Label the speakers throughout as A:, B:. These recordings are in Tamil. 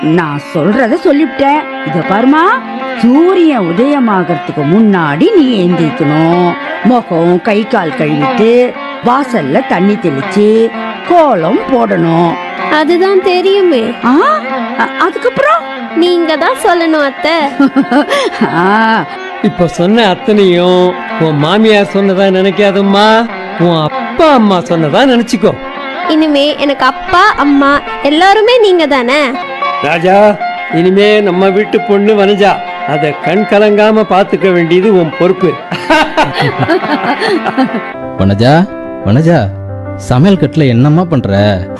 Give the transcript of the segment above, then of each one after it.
A: நான் சொல்றத சொல்லிவிட்டேன் இத பாருமா சூரியன் உதயமாகறதுக்கு முன்னாடி நீ எந்திரிக்கணும் முகம் கை கால் கழுவிட்டு வாசல்ல தண்ணி தெளிச்சு கோலம் போடணும்
B: அதுதான் தெரியுமே
A: ஆ அ- அதுக்கப்புறம்
B: நீங்க தான் சொல்லணும் அத்தை
A: ஆ,
C: இப்ப சொன்ன அத்தனையும் உன் மாமியார் சொன்னதா நினைக்காதம்மா உன் அப்பா அம்மா சொன்னதா நினைச்சுக்கோ
B: இனிமே எனக்கு அப்பா அம்மா எல்லாருமே நீங்க தானே
C: ராஜா இனிமே நம்ம வீட்டு பொண்ணு வனஜா அத கண் கலங்காம பாத்துக்க வேண்டியது உன் பொறுப்பு
D: வனஜா வனஜா சமையல் கட்டுல என்னம்மா பண்ற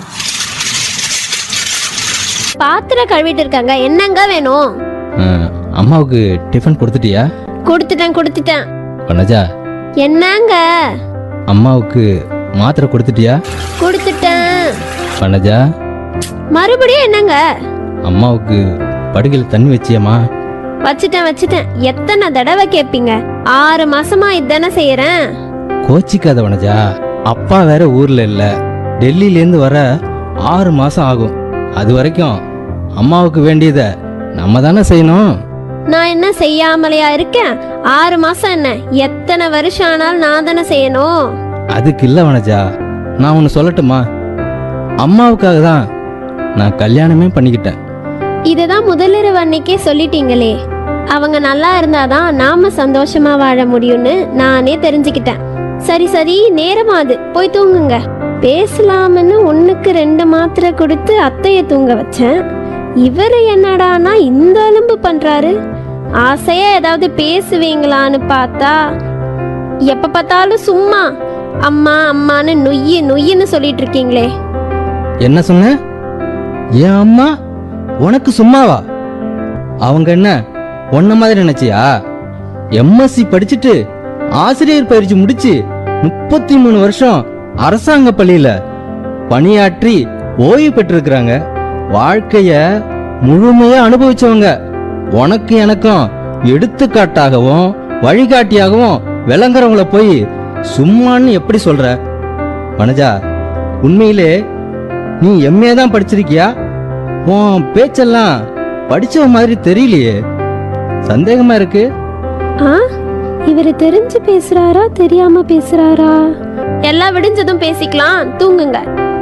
B: பாத்திரம் கழுவிட்டு இருக்காங்க என்னங்க வேணும்
D: ஆ, அம்மாவுக்கு டிஃபன் கொடுத்துட்டியா
B: கொடுத்துட்டேன் கொடுத்துட்டேன்
D: வனஜா
B: என்னங்க
D: அம்மாவுக்கு மாத்திரை கொடுத்துட்டியா
B: கொடுத்துட்டேன்
D: வனஜா
B: மறுபடியும் என்னங்க
D: அம்மாவுக்கு படுகையில் தண்ணி வச்சியம்மா
B: வச்சுட்டேன் வச்சுட்டேன் எத்தனை தடவை கேட்பீங்க ஆறு மாசமா இதானே செய்யறேன்
D: கோச்சிக்காத வனஜா அப்பா வேற ஊர்ல இல்ல டெல்லியிலேருந்து வர ஆறு மாசம் ஆகும் அது வரைக்கும் அம்மாவுக்கு வேண்டியதை நம்ம தானே செய்யணும்
B: நான் என்ன செய்யாமலையா இருக்கேன் ஆறு மாசம் என்ன எத்தனை வருஷம் ஆனாலும் நான் தானே செய்யணும்
D: அதுக்கு இல்ல வனஜா நான் ஒன்று சொல்லட்டுமா அம்மாவுக்காக தான் நான் கல்யாணமே பண்ணிக்கிட்டேன்
B: இதுதான் முதலிரவு அன்னைக்கே சொல்லிட்டீங்களே அவங்க நல்லா இருந்தாதான் நாம சந்தோஷமா வாழ முடியும்னு நானே தெரிஞ்சுக்கிட்டேன் சரி சரி நேரமாது போய் தூங்குங்க பேசலாம்னு ஒண்ணுக்கு ரெண்டு மாத்திரை கொடுத்து அத்தைய தூங்க வச்சேன் இவர் என்னடானா இந்த அலும்பு பண்றாரு ஆசையா ஏதாவது பேசுவீங்களான்னு பார்த்தா எப்ப பார்த்தாலும் சும்மா அம்மா அம்மான்னு நொய்யு நொய்யுன்னு சொல்லிட்டு இருக்கீங்களே
D: என்ன சொன்ன என் அம்மா உனக்கு சும்மாவா அவங்க என்ன உன்ன மாதிரி நினைச்சியா எம்எஸ்சி படிச்சுட்டு ஆசிரியர் பயிற்சி முடிச்சு முப்பத்தி மூணு வருஷம் அரசாங்க பள்ளியில பணியாற்றி ஓய்வு பெற்றிருக்கிறாங்க வாழ்க்கைய முழுமையா அனுபவிச்சவங்க உனக்கு எனக்கும் எடுத்துக்காட்டாகவும் வழிகாட்டியாகவும் விளங்குறவங்கள போய் சும்மான்னு எப்படி சொல்ற வனஜா உண்மையிலே நீ எம்ஏ தான் படிச்சிருக்கியா உன் பேச்செல்லாம் படிச்சவ மாதிரி தெரியலையே சந்தேகமா இருக்கு
B: ஆ இவர் தெரிஞ்சு பேசுறாரா தெரியாம பேசுறாரா எல்லாம் விடிஞ்சதும் பேசிக்கலாம் தூங்குங்க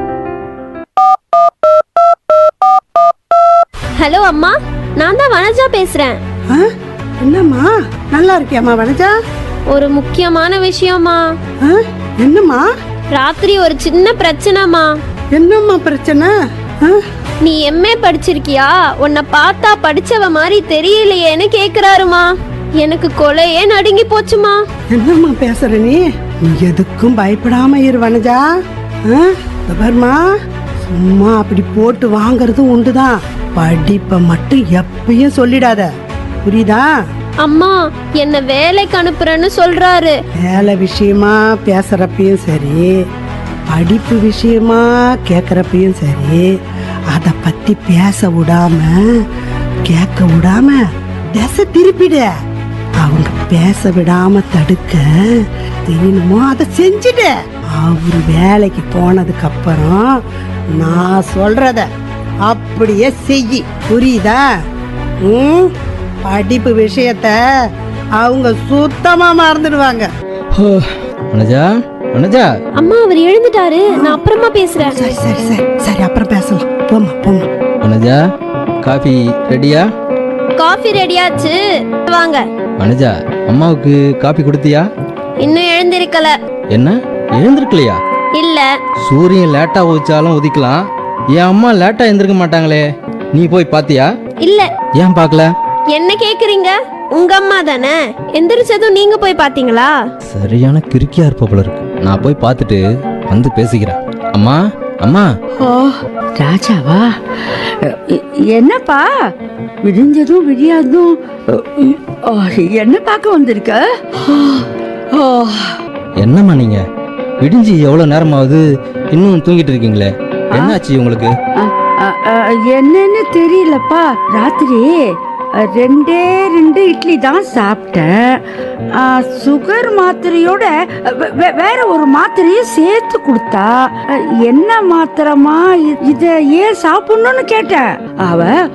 B: ஹலோ அம்மா நான் தான் வனஜா பேசுறேன்
E: ஆ? என்னம்மா நல்லா இருக்கியாம்மா வனஜா
B: ஒரு முக்கியமான விஷயமா
E: ஆ? என்னம்மா
B: ராத்திரி ஒரு சின்ன பிரச்சனைமா
E: என்னம்மா பிரச்சனை ஆ?
B: நீ எம்ஏ படிச்சிருக்கியா உன்னை பார்த்தா படிச்சவ மாதிரி தெரியலையேன்னு கேக்குறாருமா எனக்கு கொலையே நடுங்கி போச்சுமா
E: என்னம்மா பேசுற நீ நீ எதுக்கும் பயப்படாம இரு வனஜா ஆ? இதோ பாரும்மா சும்மா அப்படி போட்டு வாங்குறதும் உண்டுதான் படிப்பை மட்டும் எப்பயும் சொல்லிடாத புரியுதா
B: அம்மா என்ன வேலைக்கு அனுப்புறேன்னு சொல்றாரு
E: வேலை விஷயமா பேசுறப்பையும் சரி படிப்பு விஷயமா கேட்குறப்பையும் சரி அதை பத்தி பேச விடாம கேட்க விடாம திசை திருப்பிடு அவங்க பேச விடாம தடுக்க தெரியணுமோ அதை செஞ்சுடு அவர் வேலைக்கு போனதுக்கு அப்புறம் நான் சொல்றத அப்படியே செய் புரியுதா ம் படிப்பு விஷயத்த அவங்க சுத்தமா மறந்துடுவாங்க
D: வனஜா வனஜா
B: அம்மா அவர் எழுந்துட்டாரு நான் அப்புறமா பேசுறேன்
E: சரி சரி சரி சரி அப்புறம் பேசலாம் போமா போமா
D: வனஜா காஃபி ரெடியா
B: காஃபி ரெடியாச்சு வாங்க
D: வனஜா அம்மாவுக்கு காஃபி கொடுத்தியா
B: இன்னும் எழுந்திருக்கல
D: என்ன எழுந்திருக்கலையா
B: இல்ல
D: சூரியன் லேட்டா உதிச்சாலும் உதிக்கலாம் என் அம்மா லேட்டா எழுந்திருக்க மாட்டாங்களே நீ போய் பாத்தியா
B: இல்ல
D: ஏன் பார்க்கல
B: என்ன கேக்குறீங்க உங்க அம்மா தானே எந்திரிச்சதும் நீங்க போய் பாத்தீங்களா
D: சரியான கிறுக்கியா இருப்ப போல இருக்கு நான் போய் பார்த்துட்டு வந்து பேசிக்கிறேன் அம்மா அம்மா
A: ஓ ராஜாவா எ- என்னப்பா விடிஞ்சதும் விடியாதும் ஓ, என்ன பார்க்க வந்திருக்க ஓ,
D: என்னம்மா நீங்க விடிஞ்சு எவ்வளவு நேரமாவது இன்னும் தூங்கிட்டு இருக்கீங்களே என்னாச்சு உங்களுக்கு
A: அ, அ, அ, என்னன்னு தெரியலப்பா ராத்திரி அ, ரெண்டே ரெண்டு இட்லி தான் சாப்பிட்டேன் அ, சுகர் மாத்திரையோட வே- வே- வேற ஒரு மாத்திரையும் சேர்த்து கொடுத்தா அ, என்ன மாத்திரமா இ- இத ஏன் சாப்பிடணும்னு கேட்டேன் அவ